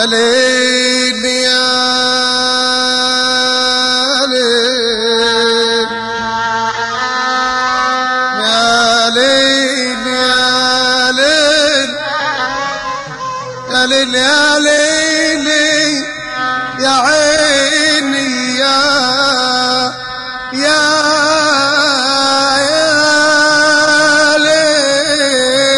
يا ليل يا ليل يا ليل يا ليل يا ليل يا ليل يا عيني يا يا يا ليل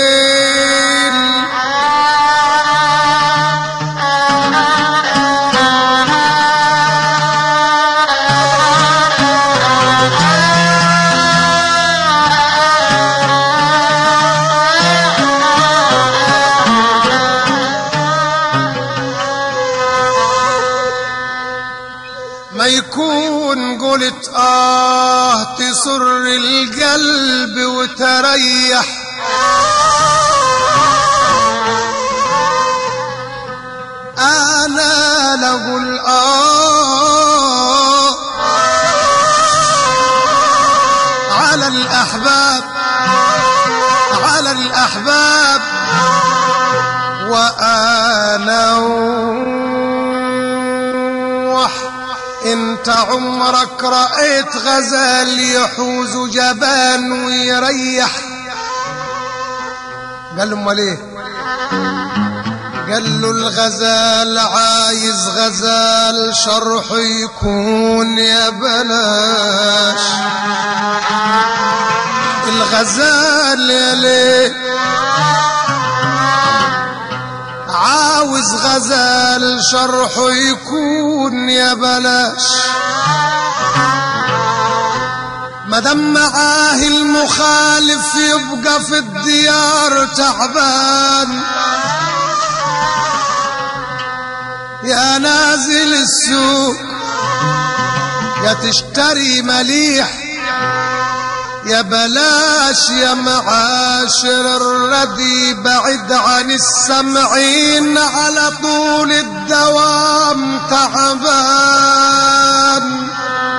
ما يكون قلت آه تسر القلب وتريح أنا لقول آه على الأحباب على الأحباب وأنا وح انت عمرك رأيت غزال يحوز جبان ويريح قال له امال ايه قال له الغزال عايز غزال شرحه يكون يا بلاش الغزال يا ليه عاوز غزال شرحه يكون يا بلاش مدام معاه المخالف يبقى في الديار تعبان يا نازل السوق يا تشتري مليح يا بلاش يا معاشر الردي بعد عن السمعين على طول الدوام تعبان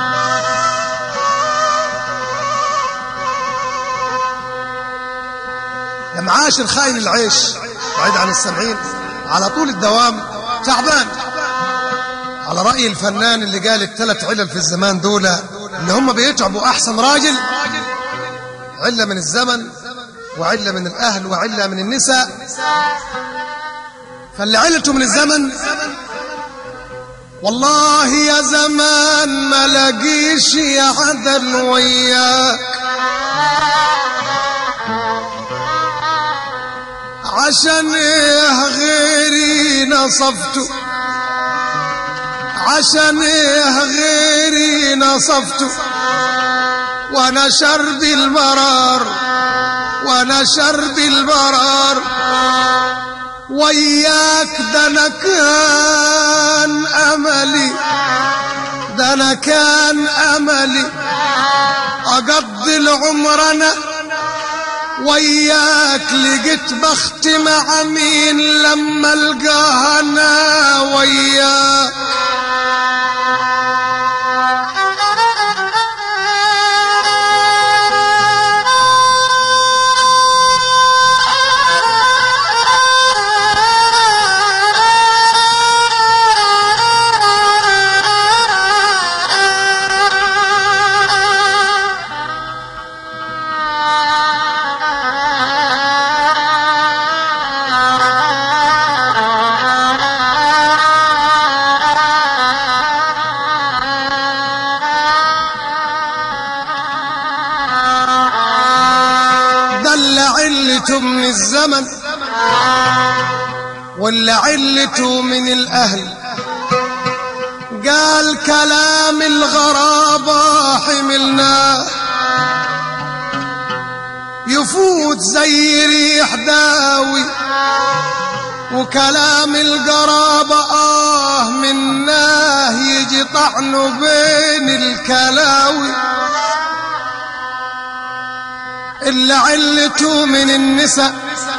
يا معاشر خاين العيش بعيد عن السمعين على طول الدوام تعبان على رأي الفنان اللي قال الثلاث علل في الزمان دول اللي هم بيتعبوا أحسن راجل علة من الزمن وعلة من الأهل وعلة من النساء فاللي علته من الزمن والله يا زمان ما لاقيش يا عدل وياك عشان ايه غيري نصفته عشان ايه غيري نصفته وانا شرب المرار وانا شرب المرار وياك ده انا كان املي ده انا كان املي اقضي العمر انا وياك لقيت بخت مع مين لما القاها انا وياك ده اللي علته من الزمن واللي علته من الأهل قال كلام الغرابة حملناه يفوت زي ريح داوي وكلام القرابة آه مناه يجي طعنه بين الكلاوي اللي علته من النساء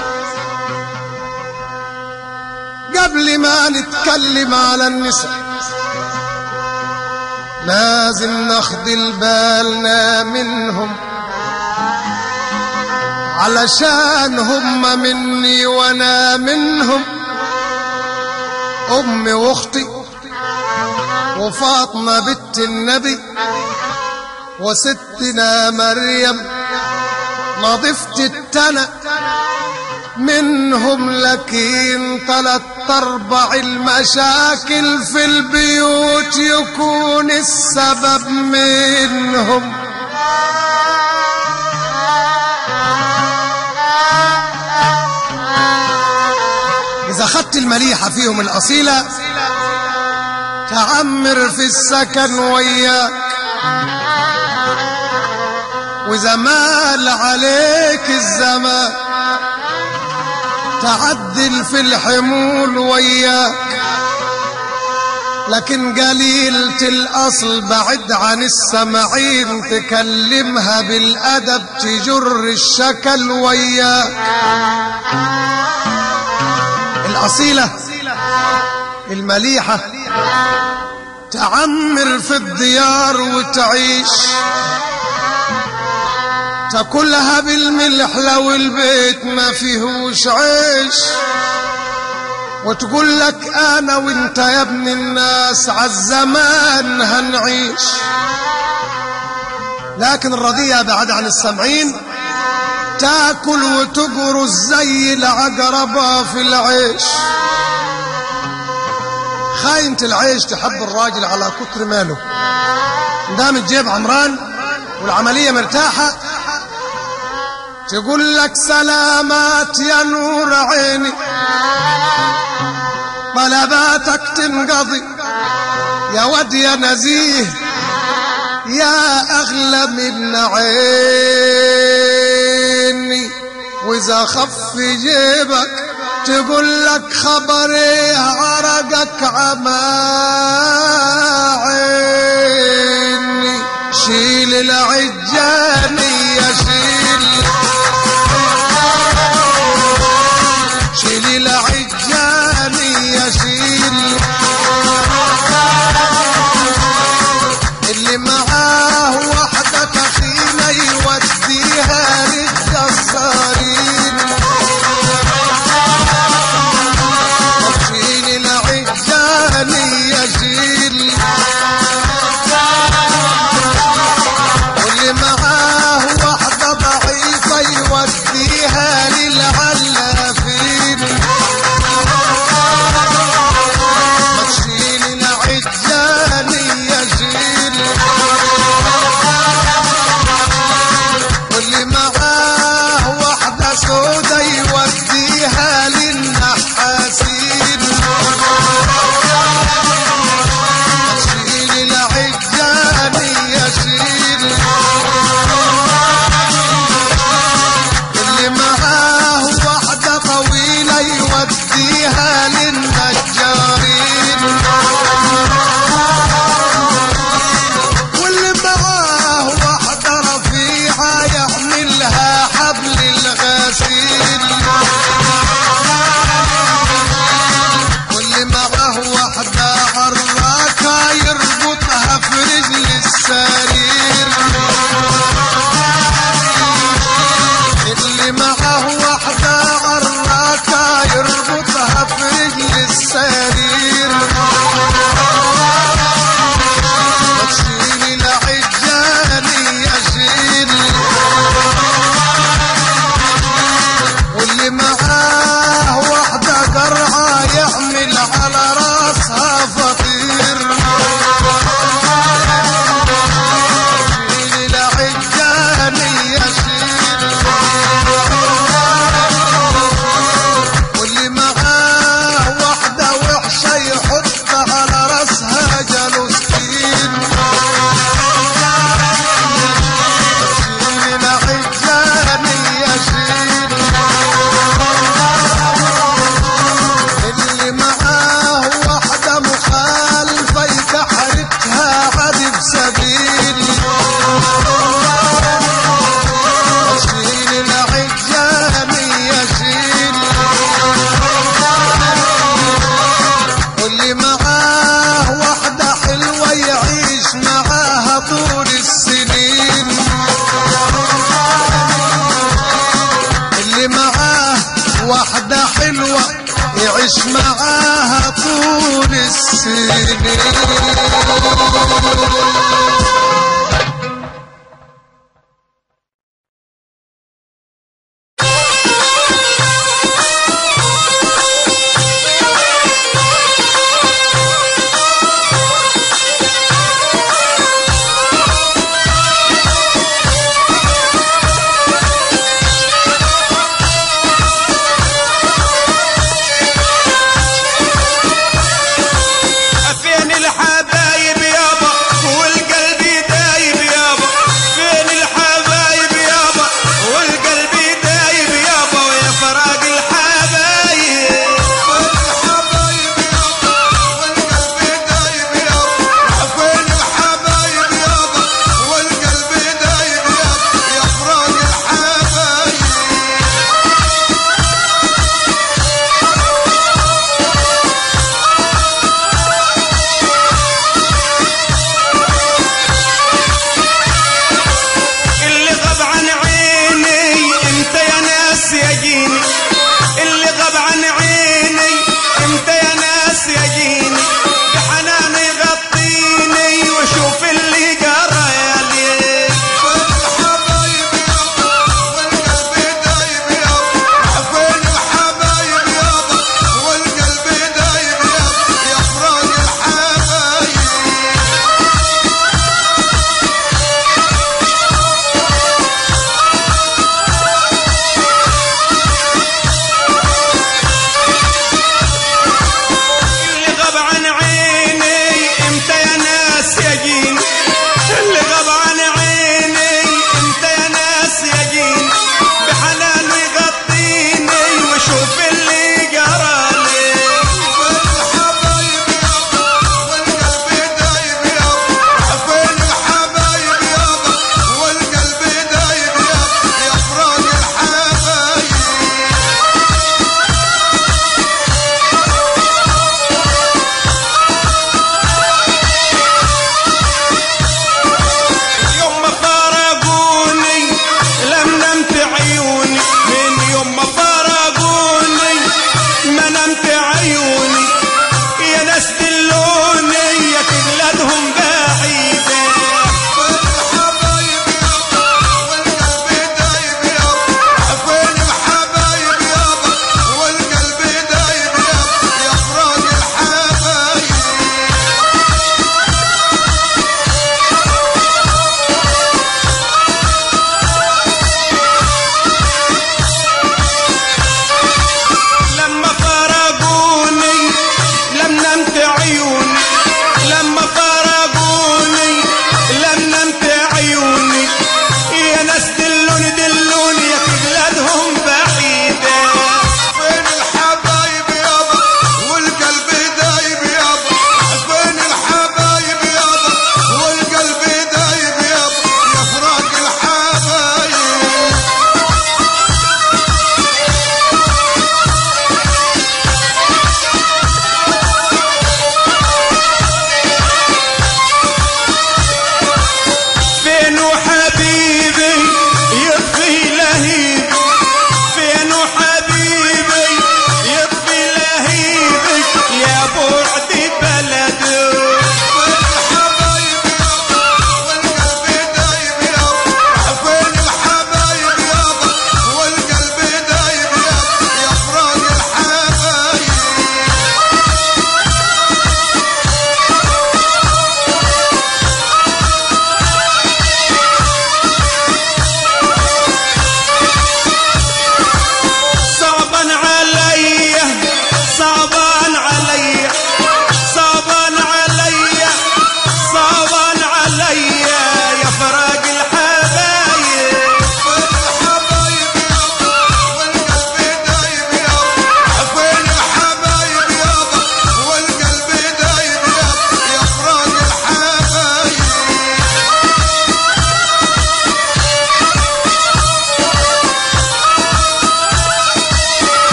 قبل ما نتكلم على النساء لازم نخذل بالنا منهم علشان هم مني وانا منهم أمي وأختي وفاطمة بنت النبي وستنا مريم نظفت التنى منهم لكن تلات ارباع المشاكل في البيوت يكون السبب منهم اذا خدت المليحة فيهم الاصيلة تعمر في السكن وياك واذا مال عليك الزمان تعدل في الحمول وياك لكن قليلة الأصل بعد عن السمعين تكلمها بالأدب تجر الشكل وياك الأصيلة المليحة تعمر في الديار وتعيش تاكلها بالملح لو البيت ما فيهوش عيش وتقول لك انا وانت يا ابن الناس عالزمان هنعيش لكن الرضية بعد عن السمعين تاكل وتقرص زي العقربة في العيش خاينة العيش تحب الراجل على كتر ماله دام الجيب عمران والعملية مرتاحة تقول لك سلامات يا نور عيني طلباتك تنقضي يا ود يا نزيه يا أغلى من عيني وإذا خف جيبك تقول لك خبر ايه عرقك عما عيني شيل العجاني يا شيل شيل العجاني يا شيل اللي معاه واحدة تخينة يوديها للجزارين شيل العجاني يا شيل واللي معاه واحدة ضعيفة يوديها للعلافين ما تشيل العجاني يا شيل واللي معاه واحدة سودة يوديها للنحاسين شيل العجاني يا شيل اللي معاه واحدة طويلة يوديها للنجارين واللي معاه واحدة رفيعة يحملها حبل الغسيل واللي معاه واحدة عراكة يربطها في رجل السرير اللي معاه واحدة عراكة يربطها في رجل السرير وتشيل العجاني يشيل واللي معاه واحدة قرعة يحمل على راسها فطير شيل العجاني يشيل واللي معاه واحدة وحشة يحط على راسها جلوستين شيل العجاني يشيل اللي معاه واحدة مخالفة يكحرتها عدي بسبيل شيل العجاني يشيل واللي معاه واحدة حلوة يعيش معاها طول السنين اللي معاه واحدة حلوة يعيش معاها طول السنين فين الحبايب يابا والقلب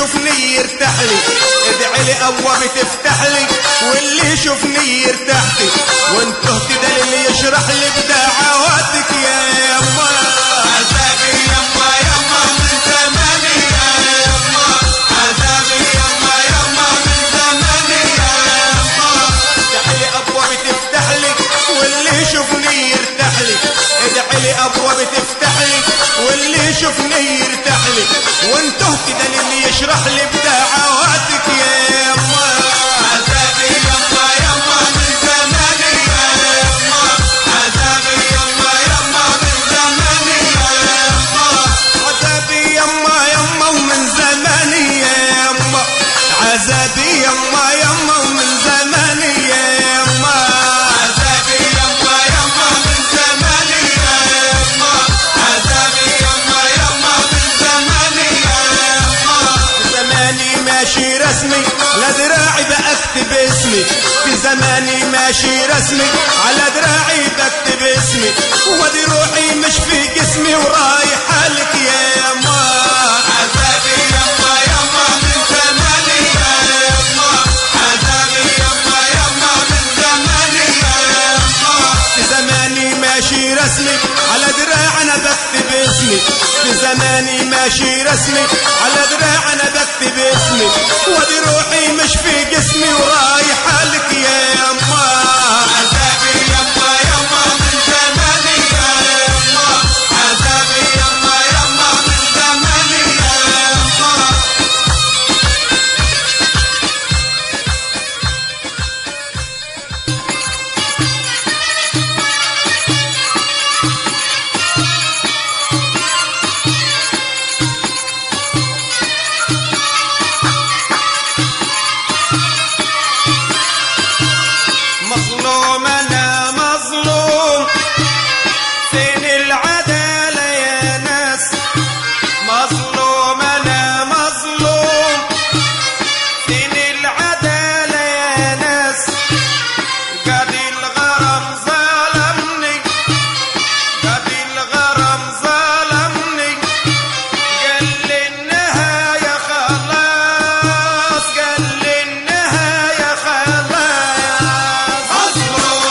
يشوفني يرتاح لي ادعي لي ابواب تفتح لي واللي يشوفني يرتاح لي وانت تهتدى اللي يشرح لي بدعواتك يا يما عذابي يما يما من زماني يا يما عذابي يما يما من زماني يا يما ادعي لي ابواب تفتح لي واللي يشوفني يرتاح لي ادعي لي ابواب تفتح لي واللي يشوفني يرتاح لي وانت اهتدى اللي يشرح لي بدعواتك يا يما عذابي يما يما من زماني يا يما عذابي يما يما من زماني يا يما عذابي يما يما ومن زماني يا يما عذابي يما يما ومن زماني يا يما عذابي يما يما من زماني يا يما عذابي يما يما من زماني يا يما زماني ماشي رسمي لا دراعي بكتب اسمي في زماني ماشي رسمي على دراعي بكتب اسمي ودي روحي مش في جسمي ورايحة لك يا يما عذابي يما يما من زماني يا يما عذابي يما يما من زماني يا يما في زماني ماشي رسمي على دراع انا بكتب اسمي في زماني ماشي رسمي على دراع انا بكتب اسمي ودي روحي مش في جسمي ورايحة لك يا يما عذابي يما يما من زماني يا يما عذابي يما يما من زماني يا يما مظلوم انا مظلوم فين العدالة يا ناس مظلوم انا مظلوم فين العدالة يا ناس قد الغرام ظلمني قد الغرام ظلمني قال لي النهاية خلاص قال لي النهاية خلاص مظلوم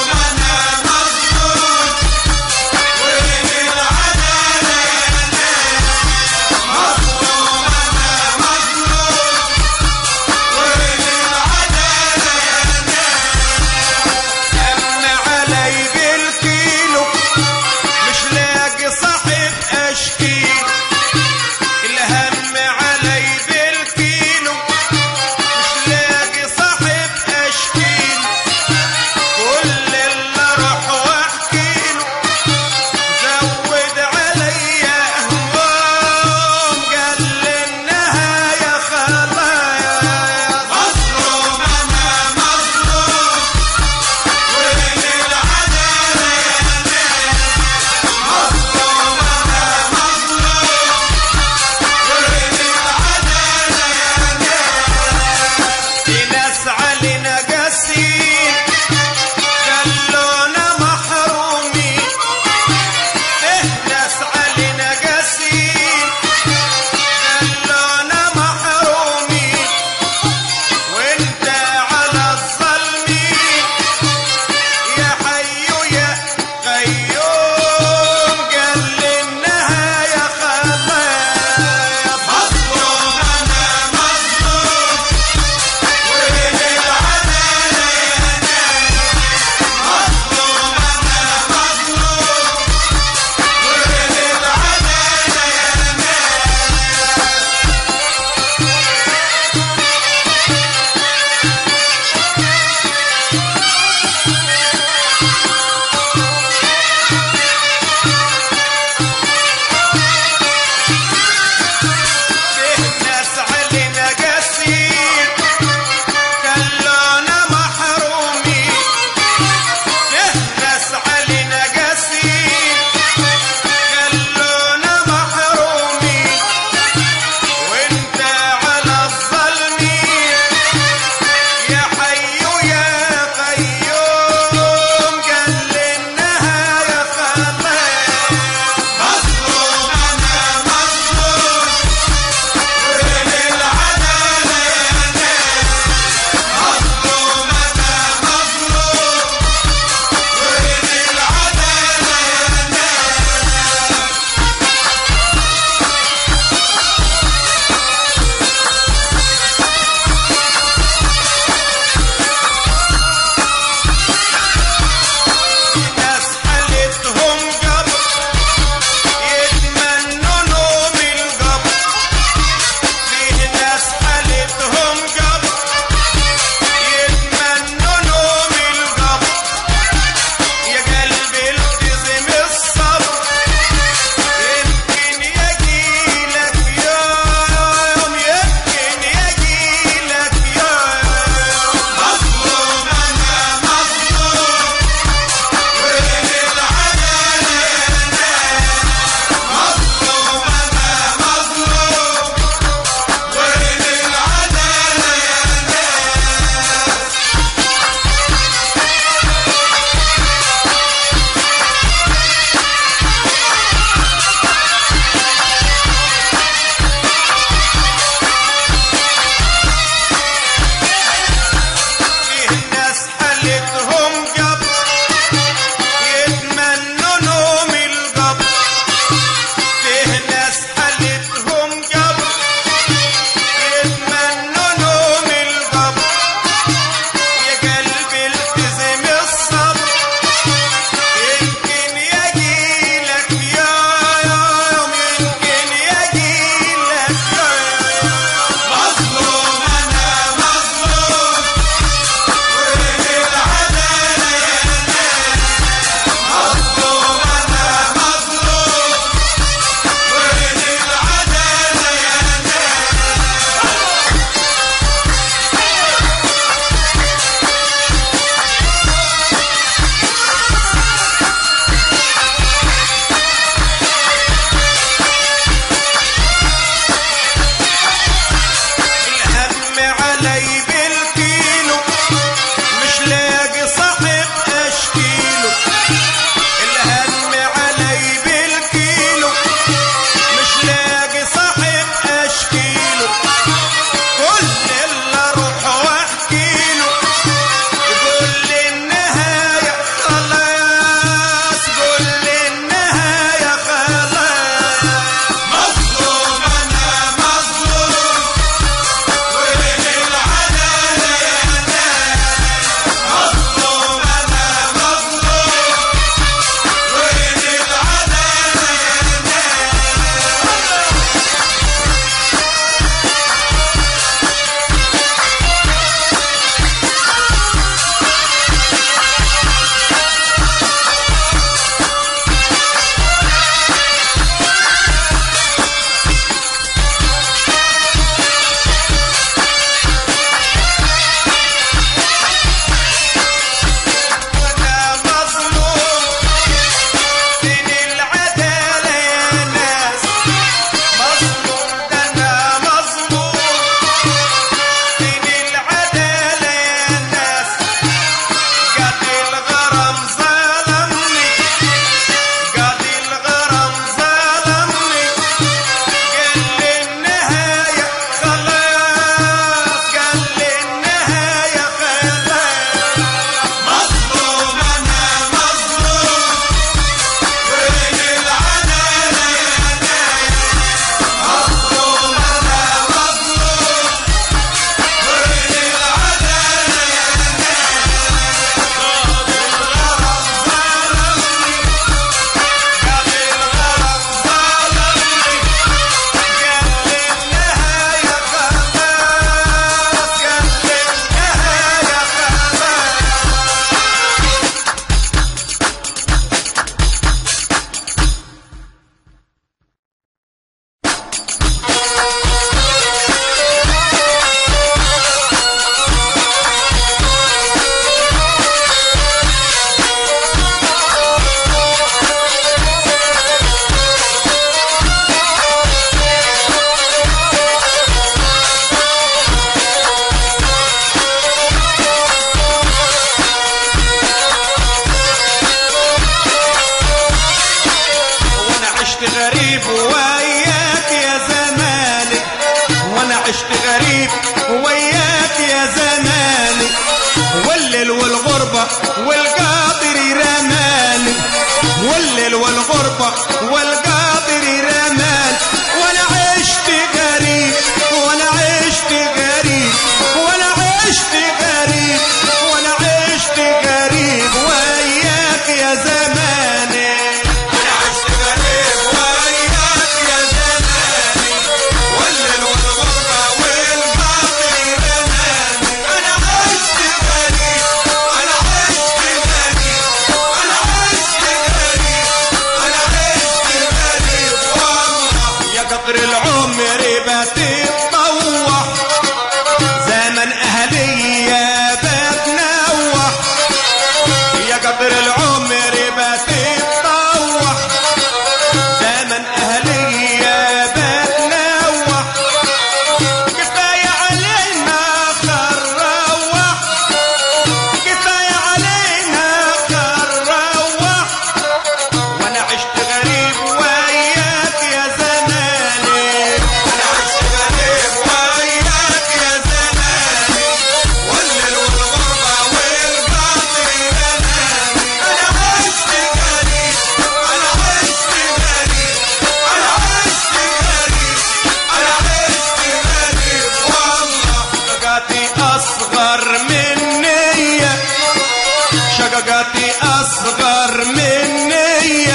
شققاتي اصغر مني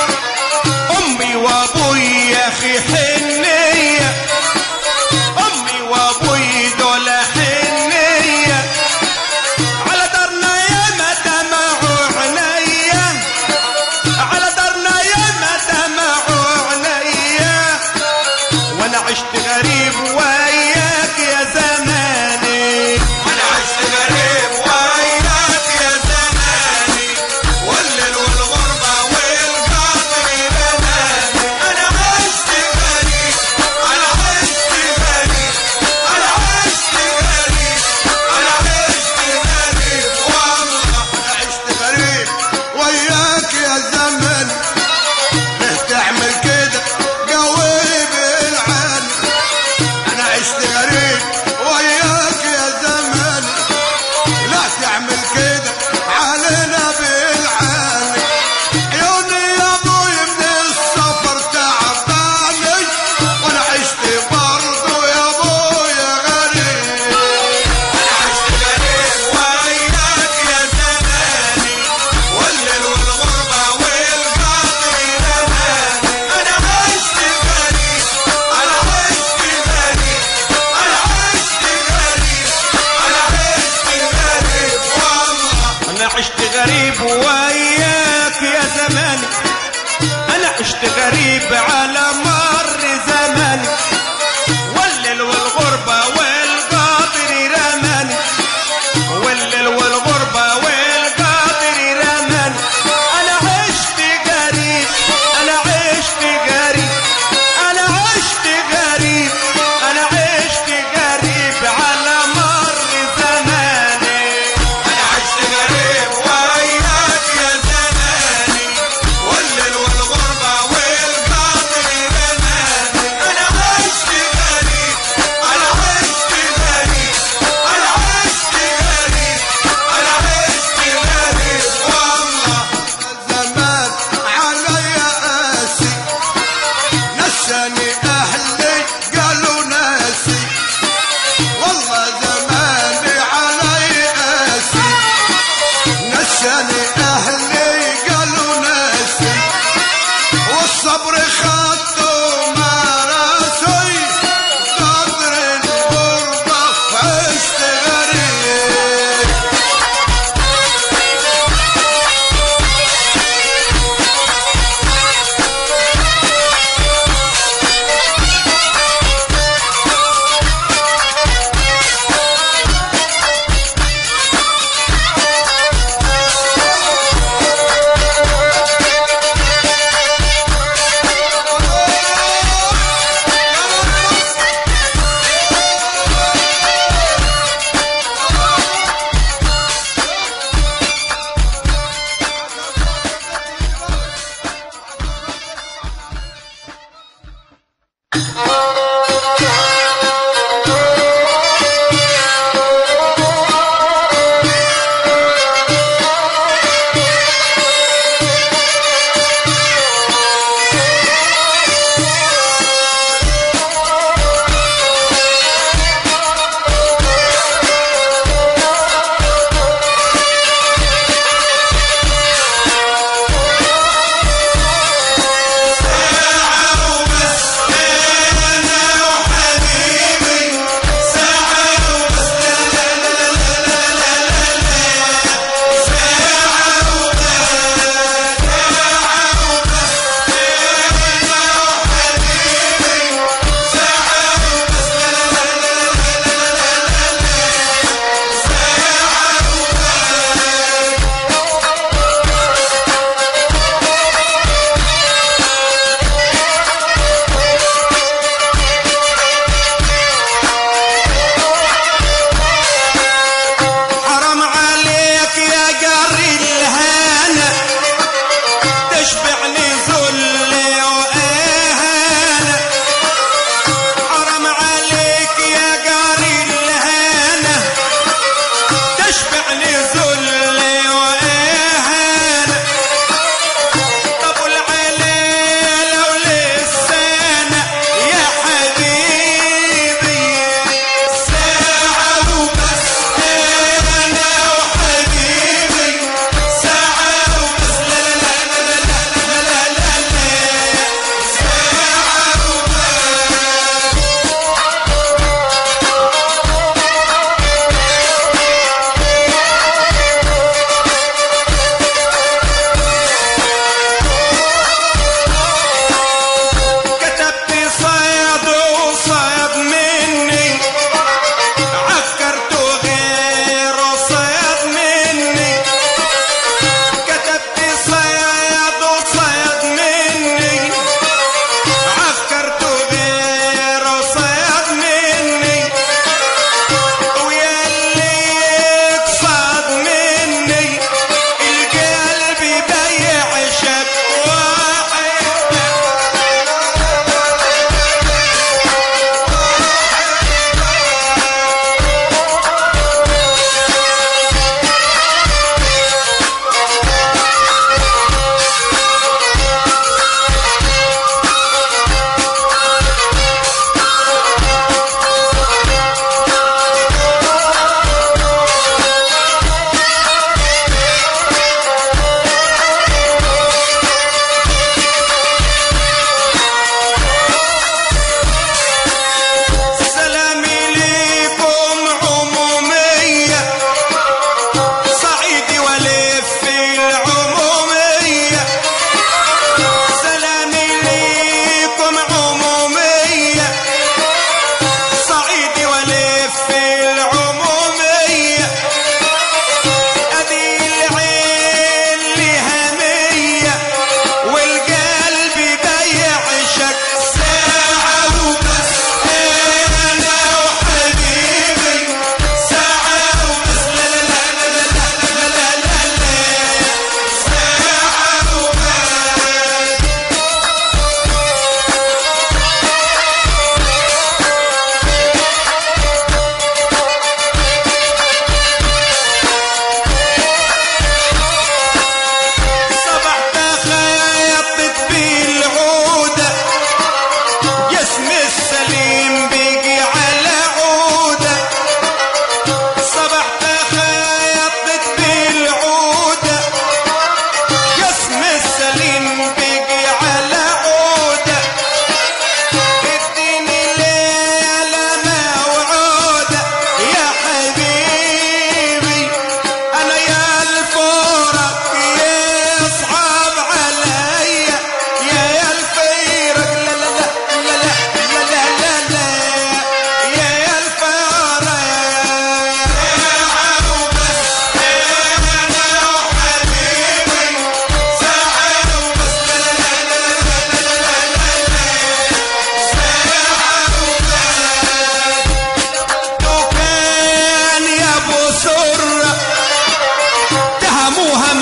امي وابوي يا اخي حنيه امي وابوي دول حنيه على درنا يا ما دمعوا عينيا على درنا يا ما دمعوا عينيا وانا عشت غريب وياك يا زماني وانا عشت غريب وياك يا زماني والليل والغربة والقطر بناني انا عشت غريب انا عشت غريب انا عشت غريب انا عشت غريب والله انا عشت غريب وياك يا زمن ليه تعمل كده قوي بالعين انا عشت غريب وياك يا زمن لا تعمل كده علينا بالعين عيوني يا ابوي من السفر تعباني وانا عشت برضو يا ابوي غريب انا عشت غريب وياك يا زماني والليل والغربة والقطر رماني انا عشت غريب انا عشت غريب انا عشت غريب انا عشت غريب والله انا عشت غريب وياك يا زماني انا عشت غريب على مر زماني والليل والغربة والقاطر رماني والليل والغربة والقاطر رماني انا عشت غريب انا عشت غريب انا عشت غريب انا عشت غريب على مر زماني انا عشت غريب وياك يا زماني والليل والغربة والقطر رماني انا عشت غريب انا عشت غريب انا عشت غريب انا عشت غريب والله زمان علي قاسي نساني اهلي قالوا ناسي والله زماني علي قاسي نساني اهلي قالوا ناسي والصبر خدته ما راسي قدر الغربة عشت غريب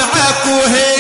معاك وهي